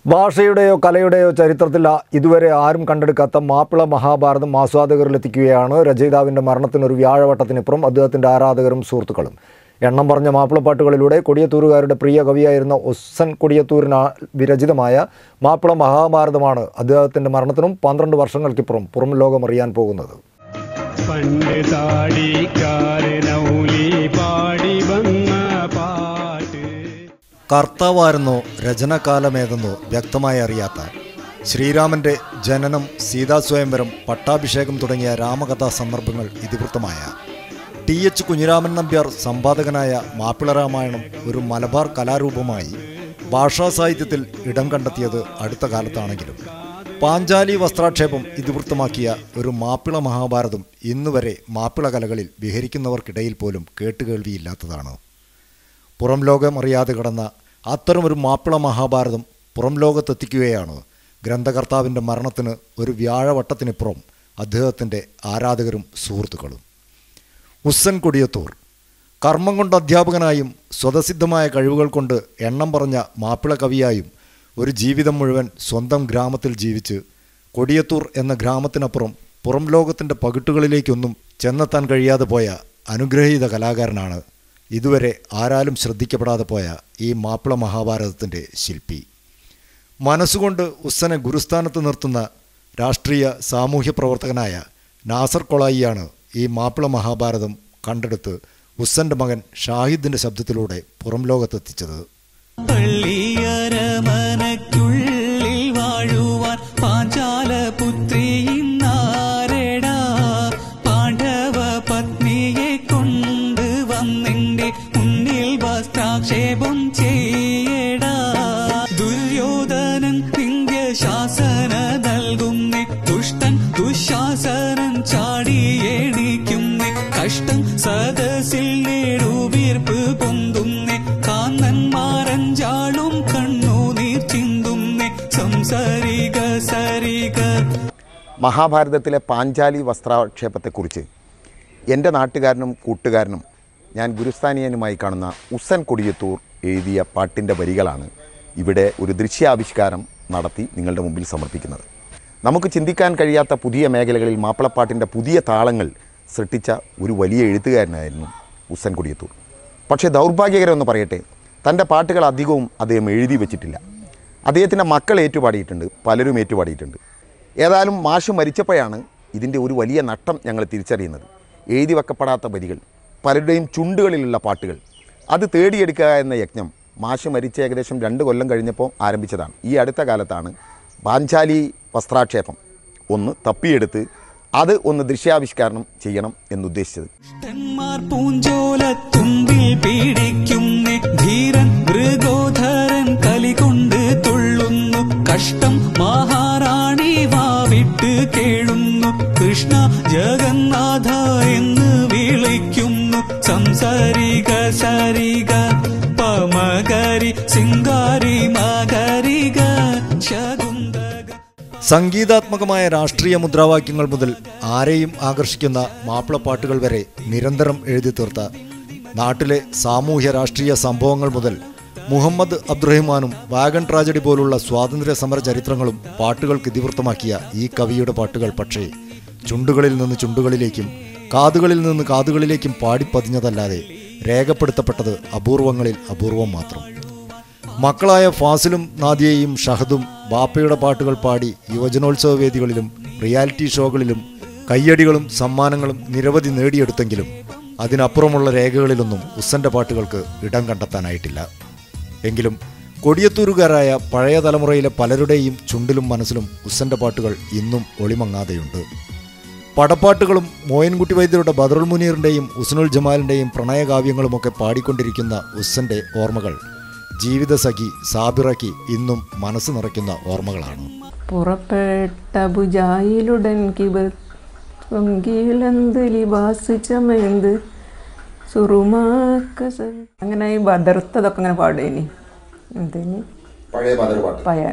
ഭാഷയുടെയോ കലയുടെയോ ചരിത്രത്തിൽ ആ- ഇതുവരെ ആരും കണ്ടെടുക്കാത്ത മാപ്പിള മഹാഭാരതം ആസ്വാദകരിലെത്തിക്കുകയാണ് രചയിതാവിൻ്റെ മരണത്തിനൊരു വ്യാഴവട്ടത്തിനിപ്പുറം അദ്ദേഹത്തിൻ്റെ ആരാധകരും സുഹൃത്തുക്കളും എണ്ണം പറഞ്ഞ മാപ്പിളപ്പാട്ടുകളിലൂടെ കൊടിയത്തൂരുകാരുടെ പ്രിയ കവിയായിരുന്ന ഒസ്സൻ കൊടിയത്തൂരിന വിരചിതമായ മാപ്പിള മഹാഭാരതമാണ് അദ്ദേഹത്തിൻ്റെ മരണത്തിനും പന്ത്രണ്ട് വർഷങ്ങൾക്കിപ്പുറം പുറം ലോകമറിയാൻ പോകുന്നത് പണ്ട് താടിക്കാരനൗലി പാടി വന്ന പാട്ട് കർത്താവായിരുന്നോ രചനകാലമേതെന്നോ വ്യക്തമായി അറിയാത്ത ശ്രീരാമന്റെ ജനനം സീതാസ്വയംവരം പട്ടാഭിഷേകം തുടങ്ങിയ രാമകഥാ സന്ദർഭങ്ങൾ ഇതിവൃത്തമായ ടി എച്ച് കുഞ്ഞിരാമൻ നമ്പ്യാർ സമ്പാദകനായ മാപ്പിള രാമായണം ഒരു മലബാർ കലാരൂപമായി ഭാഷാ സാഹിത്യത്തിൽ ഇടം കണ്ടെത്തിയത് അടുത്ത കാലത്താണെങ്കിലും പാഞ്ചാലി വസ്ത്രാക്ഷേപം ഇതിവൃത്തമാക്കിയ ഒരു മാപ്പിള മഹാഭാരതം ഇന്നുവരെ മാപ്പിള കലകളിൽ വിഹരിക്കുന്നവർക്കിടയിൽ പോലും കേട്ടുകേൾവിയില്ലാത്തതാണ് പുറം ലോകം അറിയാതെ കിടന്ന അത്തരമൊരു മാപ്പിള മഹാഭാരതം പുറം ലോകത്തെത്തിക്കുകയാണ് ഗ്രന്ഥകർത്താവിൻ്റെ മരണത്തിന് ഒരു വ്യാഴവട്ടത്തിനിപ്പുറം അദ്ദേഹത്തിൻ്റെ ആരാധകരും സുഹൃത്തുക്കളും ഉസ്സൻ കൊടിയത്തൂർ കർമ്മം കൊണ്ട് അധ്യാപകനായും സ്വതസിദ്ധമായ കഴിവുകൾ കൊണ്ട് എണ്ണം പറഞ്ഞ മാപ്പിള കവിയായും ഒരു ജീവിതം മുഴുവൻ സ്വന്തം ഗ്രാമത്തിൽ ജീവിച്ച് കൊടിയത്തൂർ എന്ന ഗ്രാമത്തിനപ്പുറം പുറം ലോകത്തിൻ്റെ പകിട്ടുകളിലേക്കൊന്നും ചെന്നെത്താൻ കഴിയാതെ പോയ അനുഗ്രഹീത കലാകാരനാണ് ഇതുവരെ ആരാലും ശ്രദ്ധിക്കപ്പെടാതെ പോയ ഈ മാപ്പിള മഹാഭാരതത്തിൻ്റെ ശില്പി മനസ്സുകൊണ്ട് ഉസ്സനെ ഗുരുസ്ഥാനത്ത് നിർത്തുന്ന രാഷ്ട്രീയ സാമൂഹ്യ പ്രവർത്തകനായ നാസർ കൊളായിയാണ് ഈ മാപ്പിള മഹാഭാരതം കണ്ടെടുത്ത് ഉസ്സൻ്റെ മകൻ ഷാഹിദിൻ്റെ ശബ്ദത്തിലൂടെ പുറം ലോകത്തെത്തിച്ചത് പള്ളിയരമനയ്ക്കുള്ളിൽ വാഴുവാൻ പാഞ്ചാല പുത്രി ഇന്നാരെടാ പാണ്ഡവ പത്നിയെ കൊണ്ട് വന്നിന്റെ മുന്നിൽ വസ്ത്രാക്ഷേപം ചെയ്യടാ ദുര്യോധനൻ നിന്ദ്യ ശാസന നൽകുന്നേ ദുഷ്ടൻ ദുശാസനൻ ചാടി എണീക്കുന്നേ കഷ്ടം സദസ്സിൽ നേടുവീർപ്പ് പൊന്തുന്നേ കാന്നന്മാരഞ്ചാളും കണ്ണുനീർ ചിന്തുന്നേ സംസരിക സരിക മഹാഭാരതത്തിലെ പാഞ്ചാലി വസ്ത്രാക്ഷേപത്തെക്കുറിച്ച് എൻ്റെ നാട്ടുകാരനും കൂട്ടുകാരനും ഞാൻ ഗുരുസ്ഥാനീയനുമായി കാണുന്ന ഉസ്സൻ കൊടിയത്തൂർ എഴുതിയ പാട്ടിൻ്റെ വരികളാണ് ഇവിടെ ഒരു ദൃശ്യാവിഷ്കാരം നടത്തി നിങ്ങളുടെ മുമ്പിൽ സമർപ്പിക്കുന്നത് നമുക്ക് ചിന്തിക്കാൻ കഴിയാത്ത പുതിയ മേഖലകളിൽ മാപ്പിളപ്പാട്ടിൻ്റെ പുതിയ താളങ്ങൾ സൃഷ്ടിച്ച ഒരു വലിയ എഴുത്തുകാരനായിരുന്നു ഉസ്സൻ കൊടിയത്തൂർ പക്ഷേ ദൗർഭാഗ്യകരമെന്ന് പറയട്ടെ തൻ്റെ പാട്ടുകൾ അധികവും അദ്ദേഹം എഴുതി വെച്ചിട്ടില്ല അദ്ദേഹത്തിൻ്റെ മക്കൾ ഏറ്റുപാടിയിട്ടുണ്ട് പലരും ഏറ്റുപാടിയിട്ടുണ്ട് ഏതായാലും മാഷ് മരിച്ചപ്പോഴാണ് ഇതിൻ്റെ ഒരു വലിയ നഷ്ടം ഞങ്ങൾ തിരിച്ചറിയുന്നത് എഴുതി വെക്കപ്പെടാത്ത വരികൾ പലരുടെയും ചുണ്ടുകളിലുള്ള പാട്ടുകൾ അത് തേടിയെടുക്കുക എന്ന യജ്ഞം മാഷ് മരിച്ച ഏകദേശം രണ്ട് കൊല്ലം കഴിഞ്ഞപ്പോൾ ആരംഭിച്ചതാണ് ഈ അടുത്ത കാലത്താണ് പാഞ്ചാലി വസ്ത്രാക്ഷേപം ഒന്ന് തപ്പിയെടുത്ത് അത് ഒന്ന് ദൃശ്യാവിഷ്കരണം ചെയ്യണം എന്നുദ്ദേശിച്ചത് ദുഷ്ടന്മാർ പൂഞ്ചോല തുമ്പിൽ പീഡിക്കുന്നേ ധീരൻ മൃഗോധരൻ കലികൊണ്ട് തുള്ളുന്നു കഷ്ടം മഹാറാണി വാവിട്ട് കേഴുന്നു കൃഷ്ണ ജഗന്നാഥ എന്ന് വിളിക്കുന്നു സംസാരിക സരിക പമകരി സിംഗാരി മകരിക ശകുന്തക സംഗീതാത്മകമായ രാഷ്ട്രീയ മുദ്രാവാക്യങ്ങൾ മുതൽ ആരെയും ആകർഷിക്കുന്ന മാപ്പിളപ്പാട്ടുകൾ വരെ നിരന്തരം എഴുതി തീർത്ത നാട്ടിലെ സാമൂഹ്യ രാഷ്ട്രീയ സംഭവങ്ങൾ മുതൽ മുഹമ്മദ് അബ്ദുറഹിമാനും വാഗൺ ട്രാജഡി പോലുള്ള സ്വാതന്ത്ര്യ സമര ചരിത്രങ്ങളും പാട്ടുകൾക്ക് ഇതിവൃത്തമാക്കിയ ഈ കവിയുടെ പാട്ടുകൾ പക്ഷേ ചുണ്ടുകളിൽ നിന്ന് ചുണ്ടുകളിലേക്കും കാതുകളിൽ നിന്ന് കാതുകളിലേക്കും പാടിപ്പതിഞ്ഞതല്ലാതെ രേഖപ്പെടുത്തപ്പെട്ടത് അപൂർവങ്ങളിൽ അപൂർവം മാത്രം മക്കളായ ഫാസിലും നാദിയയും ഷഹദും ബാപ്പയുടെ പാട്ടുകൾ പാടി യുവജനോത്സവ വേദികളിലും റിയാലിറ്റി ഷോകളിലും കയ്യടികളും സമ്മാനങ്ങളും നിരവധി നേടിയെടുത്തെങ്കിലും അതിനപ്പുറമുള്ള രേഖകളിലൊന്നും ഉസ്സന്റെ പാട്ടുകൾക്ക് ഇടം കണ്ടെത്താനായിട്ടില്ല എങ്കിലും കൊടിയത്തൂരുകാരായ പഴയ തലമുറയിലെ പലരുടെയും ചുണ്ടിലും മനസ്സിലും ഉസ്സന്റെ പാട്ടുകൾ ഇന്നും ഒളിമങ്ങാതെയുണ്ട് പടപ്പാട്ടുകളും മോയൻകുട്ടി വൈദ്യരുടെ ബദറുൽ മുനീറിൻ്റെയും ഉസ്നുൽ ജമാലിൻ്റെയും പ്രണയകാവ്യങ്ങളുമൊക്കെ പാടിക്കൊണ്ടിരിക്കുന്ന ഉസ്സന്റെ ഓർമ്മകൾ ജീവിതസഖി സാബിറയ്ക്ക് ഇന്നും മനസ്സ് നിറയ്ക്കുന്ന ഓർമ്മകളാണ് പുറപ്പെട്ട ബുജായിലുടൻ കിബർ കീളന്ത് ലിബാസ് ചമയന്ത് സുറുമാക്ക സ- അങ്ങനെ ഈ ബദർത്തതൊക്കെ അങ്ങനെ പാടേനി എന്തേനി പഴയ പാട്ട് പയ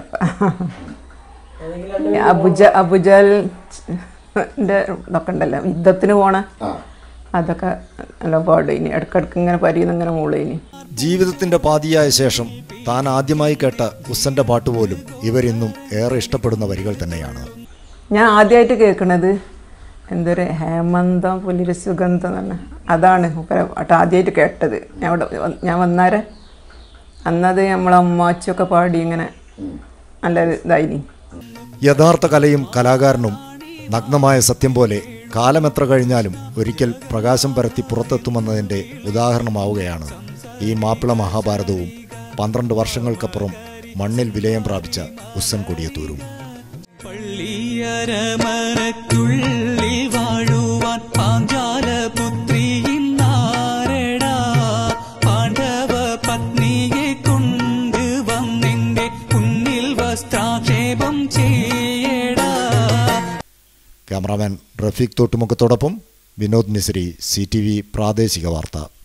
അബുജ അബുജാൽ ഇതൊക്കെ ഉണ്ടല്ലോ യുദ്ധത്തിന് പോണ അതൊക്കെ നല്ല പാടേനി ഇടക്കിടക്ക് ഇങ്ങനെ പരിന്ന് ഇങ്ങനെ മൂളേനി ജീവിതത്തിൻ്റെ പാതിയായ ശേഷം താൻ ആദ്യമായി കേട്ട ഉസ്സന്റെ പാട്ടുപോലും ഇവരിന്നും ഏറെ ഇഷ്ടപ്പെടുന്ന വരികൾ തന്നെയാണ് ഞാൻ ആദ്യമായിട്ട് കേൾക്കണത് എന്തൊരു ഹേമന്തം പുലിര സുഗന്ധം എന്ന് പറഞ്ഞ അതാണ് മൂപ്പരെ പാട്ട് ആദ്യമായിട്ട് കേട്ടത് ഞാൻ ഇവിടെ വ- ഞാൻ വന്നാരെ അന്നത് നമ്മളെ അമ്മാച്ചൊക്കെ പാടി ഇങ്ങനെ നല്ലൊരു ഇതായിനി യഥാർത്ഥ കലയും കലാകാരനും നഗ്നമായ സത്യം പോലെ കാലമെത്ര കഴിഞ്ഞാലും ഒരിക്കൽ പ്രകാശം പരത്തി പുറത്തെത്തുമെന്നതിൻ്റെ ഉദാഹരണമാവുകയാണ് ഈ മാപ്പിള മഹാഭാരതവും പന്ത്രണ്ട് വർഷങ്ങൾക്കപ്പുറം മണ്ണിൽ വിലയം പ്രാപിച്ച ഉസ്സൻ കൊടിയത്തൂരും പള്ളിയരമനക്കുള്ളിൽ വാഴുവാൻ പാഞ്ചാലപുത്രി ഇന്നാരടാ പാണ്ഡവ പത്നിയെ കൊണ്ട് വന്നെന്റെ മുന്നിൽ വസ്ത്രാക്ഷേപം ചെയ്യടാ ക്യാമറാമാൻ റഫീഖ് തോട്ടുമുഖത്തോടൊപ്പം Vinod Mishri C T V പ്രാദേശിക വാർത്ത